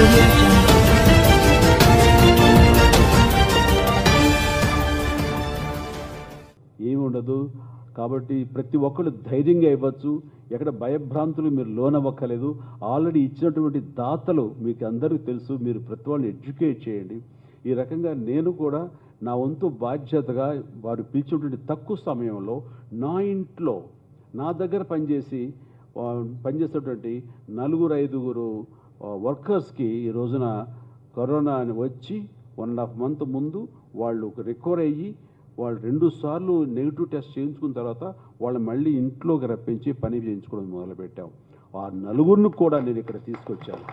audio jungle. ఏమి ఉండదు కాబట్టి ప్రతి ఒక్కరు ధైర్యంగా ఇవ్వచ్చు ఎక్కడ భయభ్రాంతులు మీరు లోనవ్వక్కలేదు ఆల్రెడీ ఇచ్చినటువంటి దాతలు మీకు అందరికీ తెలుసు మీరు ప్రతి వాళ్ళని ఎడ్యుకేట్ చేయండి ఈ రకంగా నేను కూడా నా వంతు బాధ్యతగా వారు పిలిచినటువంటి తక్కువ సమయంలో నా ఇంట్లో నా దగ్గర పనిచేసి ఆ, పనిచేసేటువంటి నలుగురు ఐదుగురు ఆ, వర్కర్స్కి ఈ రోజున కరోనా అని వచ్చి వన్ అండ్ హాఫ్ మంత్ ముందు వాళ్ళు రికవర్ అయ్యి వాళ్ళు రెండు సార్లు నెగిటివ్ టెస్ట్ చేయించుకున్న తర్వాత వాళ్ళని మళ్ళీ ఇంట్లోకి రప్పించి పని చేయించుకోవడం మొదలుపెట్టాం ఆ నలుగురిని కూడా నేను ఇక్కడ తీసుకొచ్చాను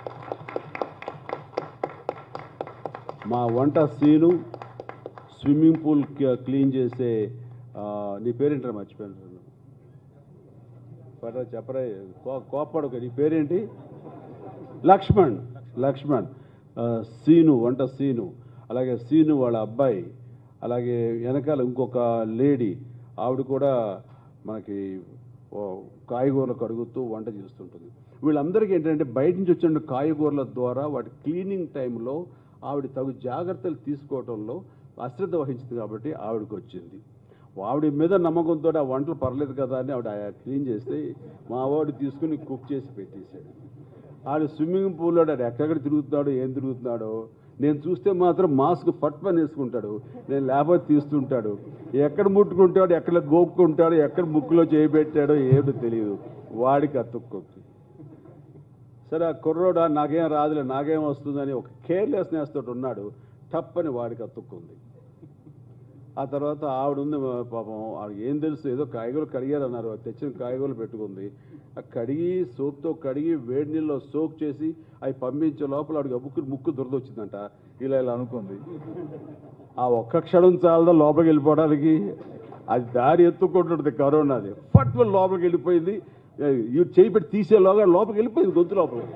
మా వంట సీను స్విమ్మింగ్ పూల్ క్లీన్ చేసే ఆ, నీ పేరేంటారా మర్చిపోయాను పర్రా చెప్పరా కో- కోప్పడక నీ పేరేంటి లక్ష్మణ్ లక్ష్మణ్ ఆ, సీను వంట సీను అలాగే సీను వాళ్ళ అబ్బాయి అలాగే వెనకాల ఇంకొక లేడీ ఆవిడ కూడా మనకి ఓ కాయగూరలు కడుగుతూ వంట చేస్తుంటుంది వీళ్ళందరికీ ఏంటంటే బయట నుంచి వచ్చిన కాయగూరల ద్వారా వాటి క్లీనింగ్ టైంలో ఆవిడ తగు జాగ్రత్తలు తీసుకోవడంలో అశ్రద్ధ వహించింది కాబట్టి ఆవిడకి వచ్చింది ఆవిడ మీద నమ్మకంతో ఆ వంటలు పర్లేదు కదా అని ఆవిడ క్లీన్ చేస్తే మా వాడు తీసుకుని కుక్ చేసి పెట్టేశాడు ఆడు స్విమ్మింగ్ పూల్లో ఆడు ఎక్కడెక్కడ తిరుగుతున్నాడో ఏం తిరుగుతున్నాడో నేను చూస్తే మాత్రం మాస్క్ ఫట్ పని వేసుకుంటాడు నేను లేకపోతే తీస్తుంటాడు ఎక్కడ ముట్టుకుంటాడు ఎక్కడ గోక్కుంటాడు ఎక్కడ ముక్కులో చేయబెట్టాడో ఏమిటో తెలియదు వాడికి అతుక్కొచ్చు సరే ఆ కుర్రోడా నాకేం రాదులే నాకేం వస్తుందని ఒక కేర్లెస్నెస్ తోటి ఉన్నాడు టప్పని వాడికి అతుక్కుంది ఆ తర్వాత ఆవిడ ఉంది మా పాపం ఆవిడకి ఏం తెలుసు ఏదో కాయగూరలు కడిగారు అన్నారు అది తెచ్చిన కాయగూరలు పెట్టుకుంది ఆ కడిగి సోప్తో కడిగి వేడి నీళ్ళలో సోక్ చేసి అవి పంపించే లోపల ఆవిడకి ముక్కు ముక్కు దురదొచ్చిందంట ఇలా ఇలా అనుకుంది ఆ ఒక్క క్షణం చాలదా లోపలికి వెళ్ళిపోవడానికి అది దారి ఎత్తుకుంటుంది కరోనాది ఫట్ లోపలికి వెళ్ళిపోయింది ఇవి చేయి పెట్టి తీసేలోగా లోపలికి వెళ్ళిపోయింది గొంతు లోపలికి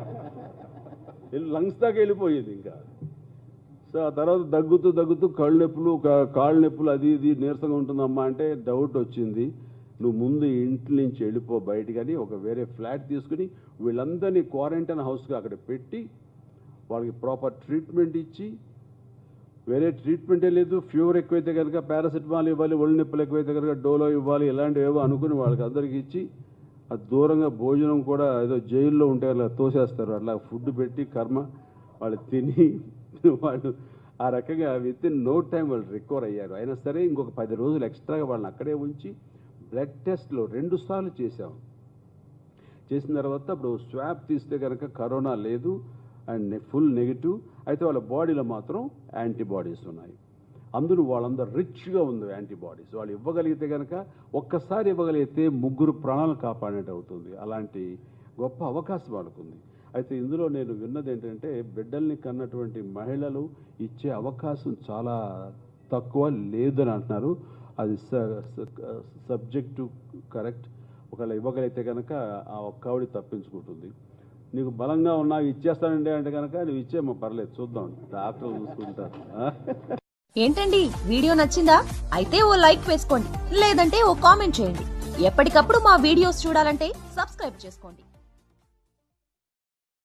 వెళ్ళి లంగ్స్ దాకా వెళ్ళిపోయింది ఇంకా సో ఆ తర్వాత దగ్గుతూ దగ్గుతూ కళ్ళు నొప్పులు కా- కాళ్ళు నొప్పులు అది ఇది నీరసంగా ఉంటుందమ్మా అంటే డౌట్ వచ్చింది నువ్వు ముందు ఇంటి నుంచి వెళ్ళిపో బయటికి అని ఒక వేరే ఫ్లాట్ తీసుకుని వీళ్ళందరినీ క్వారంటైన్ హౌస్గా అక్కడ పెట్టి వాళ్ళకి ప్రాపర్ ట్రీట్మెంట్ ఇచ్చి వేరే ట్రీట్మెంటే లేదు ఫీవర్ ఎక్కువైతే కనుక పారాసిటమాల్ ఇవ్వాలి ఒళ్ళు నొప్పులు ఎక్కువైతే కనుక డోలో ఇవ్వాలి ఇలాంటివి ఏవో అనుకుని వాళ్ళకి అందరికి ఇచ్చి ఆ దూరంగా భోజనం కూడా ఏదో జైల్లో ఉంటే అలా తోసేస్తారు అట్లా ఫుడ్ పెట్టి కర్మ వాళ్ళు తిని వాళ్ళు ఆ రకంగా విత్ ఇన్ నో టైం వాళ్ళు రికవర్ అయ్యారు అయినా సరే ఇంకొక పది రోజులు ఎక్స్ట్రాగా వాళ్ళని అక్కడే ఉంచి బ్లడ్ టెస్ట్లో రెండు సార్లు చేశాం చేసిన తర్వాత అప్పుడు స్వాబ్ తీస్తే కనుక కరోనా లేదు అండ్ ఫుల్ నెగిటివ్ అయితే వాళ్ళ బాడీలో మాత్రం యాంటీబాడీస్ ఉన్నాయి అందులో వాళ్ళందరూ రిచ్గా ఉంది యాంటీబాడీస్ వాళ్ళు ఇవ్వగలిగితే కనుక ఒక్కసారి ఇవ్వగలిగితే ముగ్గురు ప్రాణాలు కాపాడినట్టు అవుతుంది అలాంటి గొప్ప అవకాశం వాళ్ళకుంది అయితే ఇందులో నేను విన్నది ఏంటంటే బిడ్డల్ని కన్నటువంటి మహిళలు ఇచ్చే అవకాశం చాలా తక్కువ లేదని అంటున్నారు అది సబ్జెక్టు కరెక్ట్ ఒకవేళ ఇవ్వగలిగితే కనుక ఆ ఒక్కవిడి తప్పించుకుంటుంది నీకు బలంగా ఉన్నా ఇచ్చేస్తానండి అంటే కనుక నువ్వు ఇచ్చేమో పర్లేదు చూద్దాం డాక్టర్ చూసుకుంటారు ఆ? ఏంటండి వీడియో నచ్చిందా అయితే ఓ లైక్ వేసుకోండి లేదంటే ఓ కామెంట్ చేయండి ఎప్పటికప్పుడు మా వీడియోస్ చూడాలంటే సబ్స్క్రైబ్ చేసుకోండి